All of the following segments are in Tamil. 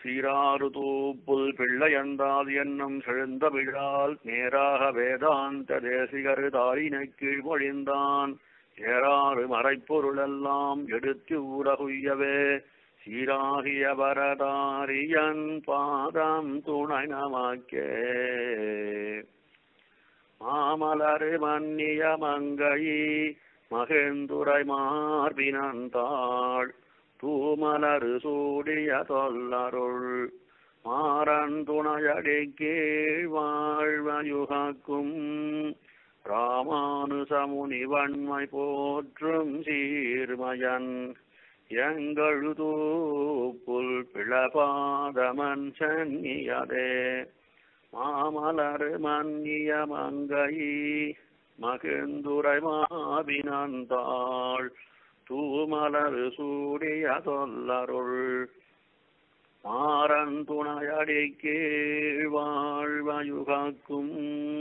சீராறு தூப்புல் பிள்ளையந்தால் என்னும் செழுந்த விழால் நேராக வேதாந்த தேசிகர் தாரினை கீழ்மொழிந்தான் ஏறாறு மறைப்பொருளெல்லாம் எடுத்து ஊரகுய்யவே சீராகிய வரதாரியன் பாதம் துணை நமக்கே மாமலரு மன்னிய மங்கை மகேந்துரை மார்பினந்தாள் தூமலரு சூடிய தொல்லருள் மாறன் துணையடி கீழ் வாழ்வயுகாக்கும் ராமானுசமுனி வன்மை போற்றும் சீர்மயன் எங்கழுதூ புல் பிளபாதமன் சென்னியதே மாமலர் மன்னிய மங்கை மகிழ்ந்துரை மாவினந்தாள் தூமலர் சூடிய தொல்லருள் மாறன் துணையடி கீழ் வாழ்வயுகாக்கும்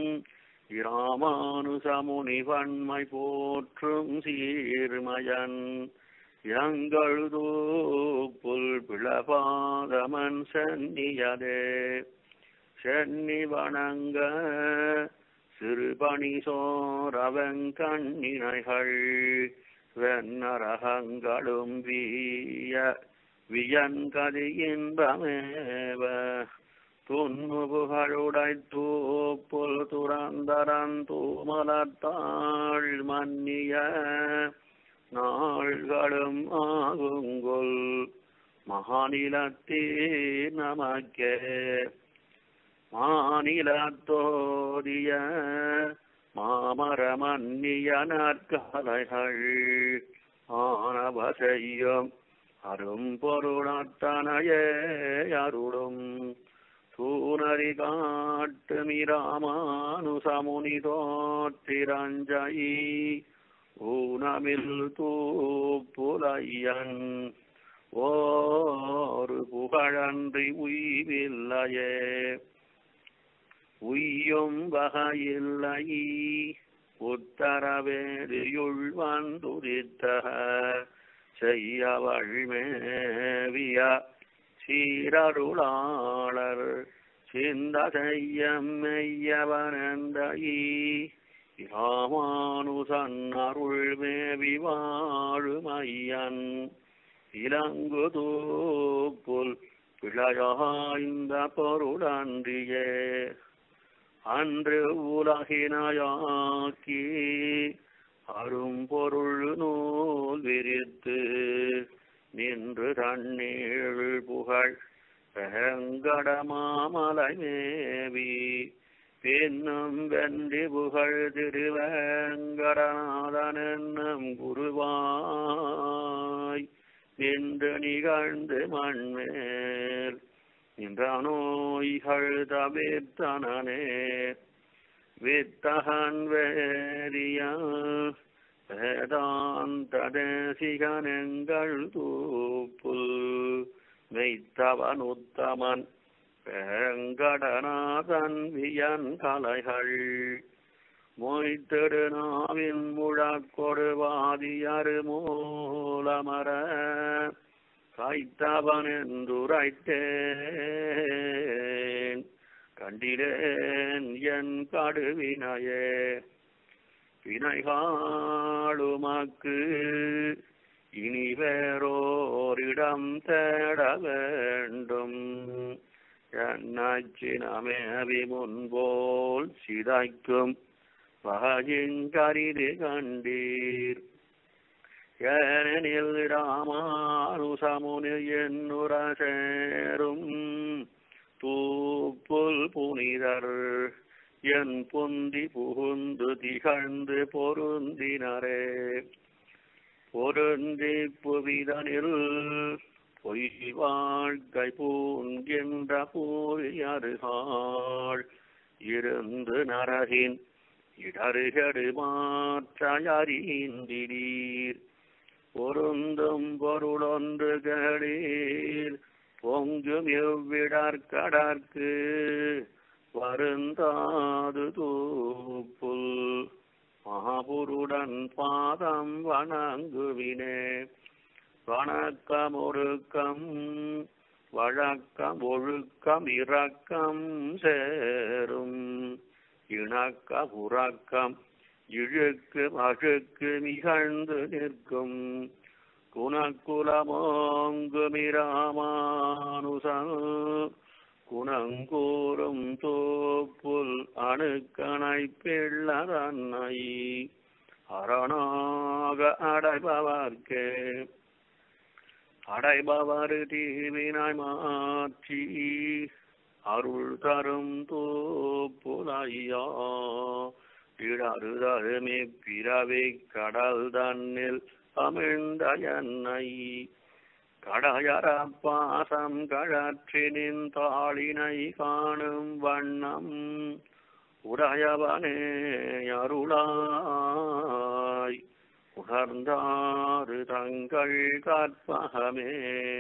இராமானுசமுனி வன்மை போற்றும் சீர்மயன் எங்கழுதோ புல் பிளபாதமன் சென்னியதே சென்னி வணங்க சிறுபணி சோரவன் கண்ணினைகள் வெண்ணரகங்களும் வீய வியன்கதி இன்பமேவ துன்முகுகளுடை தூப்புல் துறந்தரன் தூமலத்தாள் மன்னிய நாள்களும் ஆகுங்கொல் மகாநிலத்தீர் நமக்கே மாநிலத்தோதிய மாமரமன்னிய நற்கலைகள் ஆனவ செய்யும் அரும் பொருளத்தனையே அருளும் தூணறி காட்டு மிராமானுசமுனி தோற்றிரஞ்சை ஊனமில் தூப்புலையன் ஓரு புகழன்றி உய்வில்லையே உய்யும் வகையில்லை உத்தரவேதியுள் வந்துரித்த செய்யவள் மேவிய சீரருளாளர் சிந்த செய்யம் மெய்யவனந்தை ராமானுசன் அருள் மேவி வாழுமையன் இலங்கு தூப்புல் பிழையாய்ந்த பொருளன்றியே அன்று உலகினாயாக்கி அரும்பொருள் நூல் விரித்து நின்று தண்ணீழ் புகழ் வெங்கடமாமலை மேவி பின்னும் வென்றி புகழ் திருவேங்கடநாதன் என்னும் குருவாய் நின்று நிகழ்ந்து மண்மேல் நின்ற நோய்கள் தவிர்த்தனே வித்தகன் வேரியா வேதாந்த தேசிகனெங்கள் தூப்புல் மெய்த்தவன் உத்தமன் வேங்கடநாதன் வியன் கலைகள் மொய்த்திடு நாவின் முழக்கொடு வாதியரு மூலமர கைத்தவன் என்றுரைத்தேன் கண்டிடேன் என் கடுவினையே வினைகாளுமக்கு இனி வேறோரிடம் தேட வேண்டும் என்னாச்சினமேவி முன்போல் சிதைக்கும் வகையின்கரிது கண்டீர் ஏனெனில் ராமானுசமுனி என்னுர சேரும் தூப்புல் புனிதர் என் பொந்தி புகுந்து திகழ்ந்து பொருந்தினரே பொருந்தி புவிதனில் பொய் வாழ்க்கை பூண்கின்ற பூரியருகாள் இருந்து நரகின் இடருகடு மாற்றறிந்திடீர் பொருந்தும் பொருளொன்று கேளீர் பொங்கும் எவ்விடற்கடற்கு வருந்தாது தூப்புல் மகாபுருடன் பாதம் வணங்குவினே வணக்கம் ஒருக்கம் வழக்கம் ஒழுக்கம் இரக்கம் சேரும் இணக்க உறக்கம் இழுக்கு அழுக்கு நிகழ்ந்து நிற்கும் குணக்குலமோங்குமிராமானுசன் குணங்கூறும் தோப்புல் அணுக்கணை பிள்ளதன்னை அரணாக அடைபவர்க்கே அடைபவர் தீவினாய் மாற்றி அருள் தரும் தோப்புலையா இடறுதருமே பிறவி கடல் தன்னில் அமிழ்ந்த என்னை கடையற பாசம் கழற்றினின் தாளினை காணும் வண்ணம் உடையவனே அருளாய் உணர்ந்தாறு தங்கள் கற்பகமே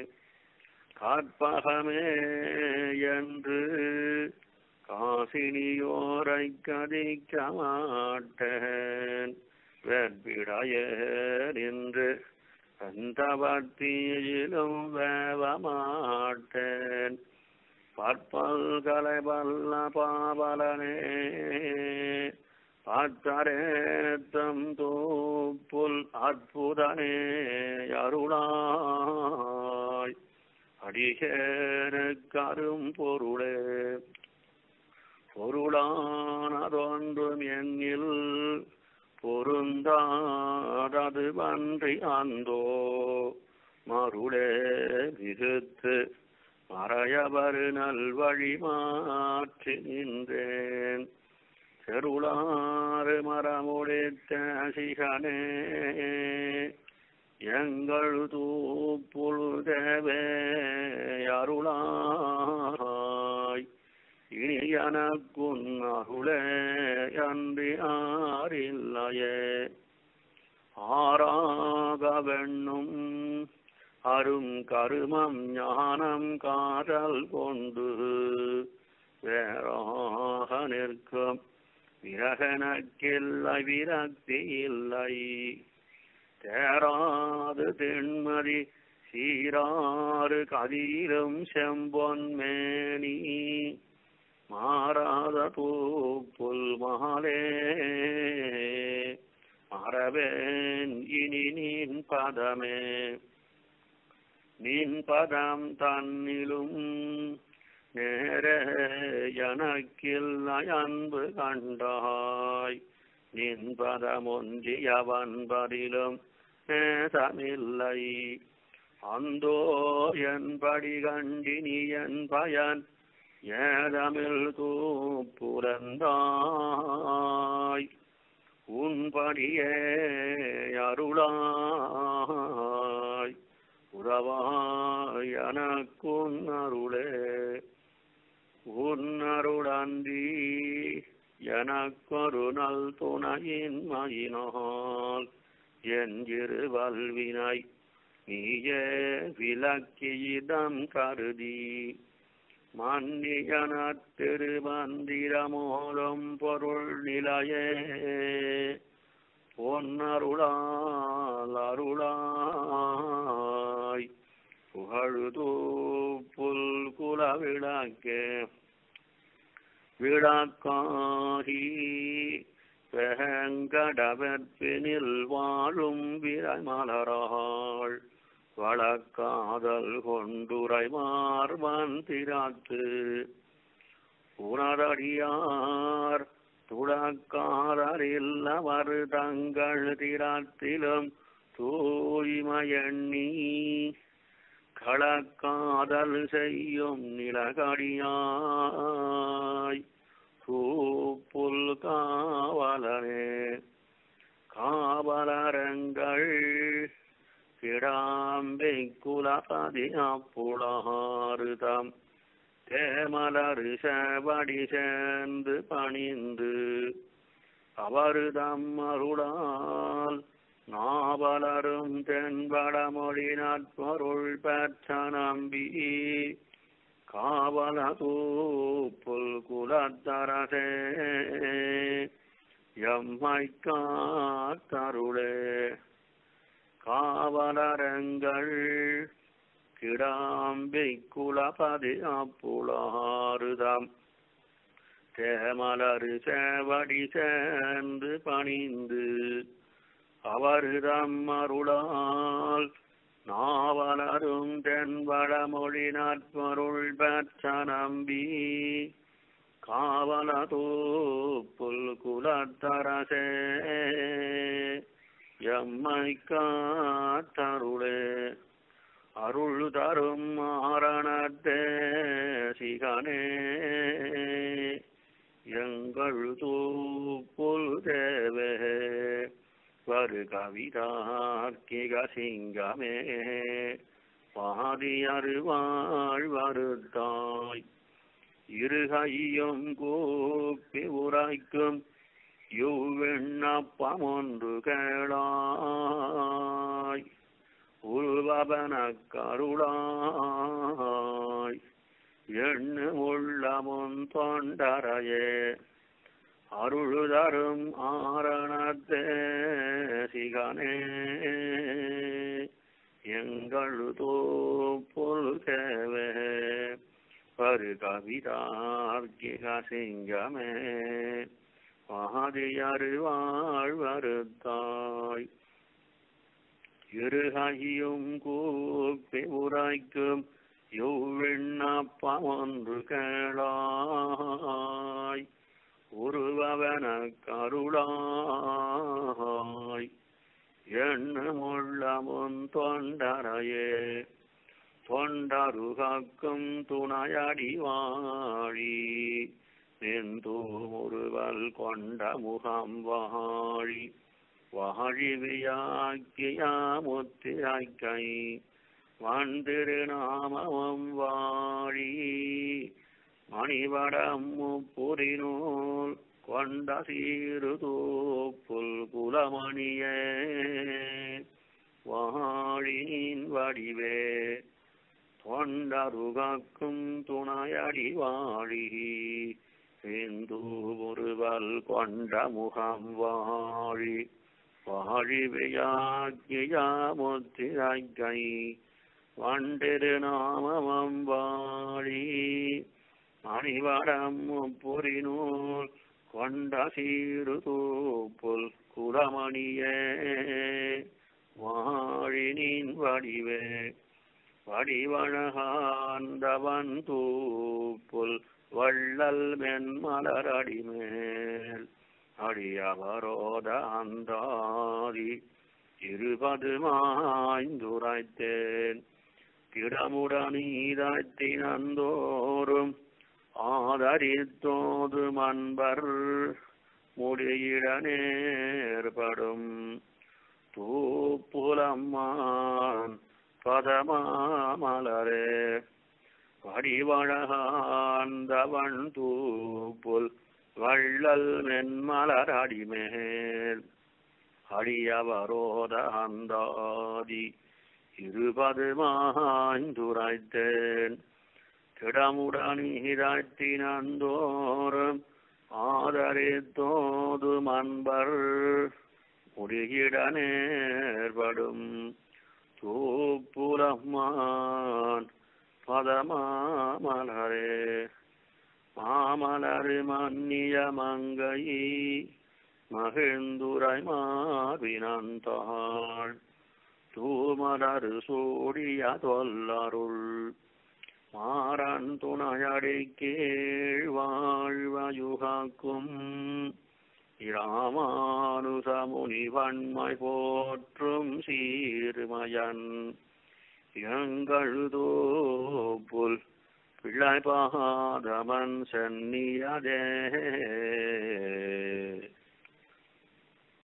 கற்பகமே என்று காசினியோரை கதிக்க மாட்டேன் வெற்பிடைய நின்று எந்த பக்தியிலும் வேவ மாட்டேன் பற்பல்களை வல்ல பாவலனே பார்த்தரேத்தம் தூப்புல் அற்புதனே அருளாய் அடிகேனுக்கரும் பொருளே பொருளானதொன்றும் என்னில் பொருந்தாதது பன்றி அந்தோ மருளே விருத்து மறையவர் நல்வழி மாற்றி நின்றேன் செருளாறு மரமுடித்த சிகனே எங்கள் தூப்புழுதவே அருளாய் இனி எனக்குன் அருளே அன்றி ஆரில்லையே ஆறாக வெண்ணும் அரும் கருமம் ஞானம் காதல் கொண்டு வேறாக நிற்கும் விரகனக்கில்லை விரக்தி இல்லை தேராது தென்மதி சீராறு கதிரும் செம்பொன்மேனி மாறாத பூப்புல் மாலே மறவேன் இனி நின் பதமே நின் பதம் தன்னிலும் நேர எனக்கில்லை அன்பு கண்டாய் நின் பதமொன்றியவன் பதிலும் நேசமில்லை அந்தோ என்படி கண்டினி என் பயன் ஏதமில் தூப்புரந்தாய் உன்படியே அருளாய் உறவாய் எனக்குன் அருளே உன்னருளன்றி எனக்கொரு நல் துணையின் மயினால் என் இருவல்வினை நீயே விளக்கியிடம் கருதி மன்னியன திருமந்திரமோலும் பொருள் நிலையே பொன்னருளால் அருளாய் புகழுதூ புல் குலவிளக்கே விளக்காகி வெங்கடவற்பினில் வாழும் விரமலராள் வழக்காதல் கொண்டுரை மார்பன் திராத்து உணரடியார் துடக்காரரில்லவர் தங்கள் திறத்திலும் தூய்மையண்ணி களக்காதல் செய்யும் நிலகடியாய் பூப்புல் காவலனே காவலரங்கள் கிடாம்பை குலபதி அப்புளாறுதம் தேமலரு செவடி சேர்ந்து பணிந்து அவருதம் அருளால் நாவலரும் தென்படமொழி நற்பொருள் பெற்ற நம்பி காவல தூப்புல் குலத்தரசே எம்மை காத்தருளே காவலரங்கள் கிடாம்பை குலபதி அப்புளாறுதாம் தேமலரு சேவடி சேர்ந்து பணிந்து அவருதம் அருளால் நாவலரும் தென்வடமொழி நற்பொருள் பெற்ற நம்பி காவலதோ புல் குலத்தரசே எம்மை காத்தருளே அருள் தரும் மாரணத்தே சிகனே எங்கள் தூப்புல் தேவே வரு கவிதார்க்கிக சிங்கமே பாதி அருவாழ் வருத்தாய் இருகையும் கூப்பி உரைக்கும் யுவிண்ணப்பம் ஒன்று கேளாய் உருவபன கருளாய் எண்ணு உள்ளமுன் தொண்டரையே அருளுதரும் ஆரணத்தே சிகனே எங்கள் தோப்புல் தேவே பரு கவிதார்க்கிக சிங்கமே பாதியரு வாழ்வருத்தாய் இருகையும் கூப்பி உரைக்கும் யுவிண்ணப்பம் ஒன்று கேளாய் உருவவன கருளாய் எண்ணமுள்ளமுன் தொண்டரையே தொண்டருகாக்கும் துணையடி வாழி நின்றூமுருவல் கொண்ட முகம் வாழி வாழி வியாக்கியாமுத்திரைக்கை வந்திருநாமம் வாழி மணிவடம் முப்புரிநூல் கொண்ட சீரு தூப்புல் குலமணியே வாழின் வடிவே தொண்டருகாக்கும் துணையடி வாழி சிந்து ஒருவல் கொண்ட முகம் வாழி வாழி வியாக்கியாமுத்திரைக்கை வண்டிரு நாமம் வாழி மணிவடம் புரிநூல் கொண்ட சீரு தூப்புல் குலமணியே வாழினின் வடிவே வடிவழகாந்தவன் தூப்புல் வள்ளல் மென்மலரடிமேல் அடியவரோத அந்தாதி இருபது மாய்ந்துரைத்தேன் கிடமுடனீதத்தினந்தோறும் ஆதரித்தோது மன்பர் முடியிட நேர்படும் தூப்புலம்மான் பதமாமலரே வடிவழகாந்தவன் தூப்புல் வள்ளல் மென்மலர் அடிமேல் அடியவரோத அந்தாதி இருபது மாய்ந்துரைத்தேன் கிடமுடனீரத்தினந்தோறும் ஆதரித்தோது மன்பர் முடியிட நேர்படும் தூப்புலம்மான் பதமாமலரே மாமலரு மன்னிய மங்கை மகிழ்ந்துரை மாவினந்தாள் தூமலரு சூடிய தொல்லருள் மாறன் துணையடி கீழ் வாழ்வயுகாக்கும் இராமானுசமுனி வன்மை போற்றும் சீர்மயன் எங்கழுதோப்புல் பிள்ளை பாதமன் சென்னியதே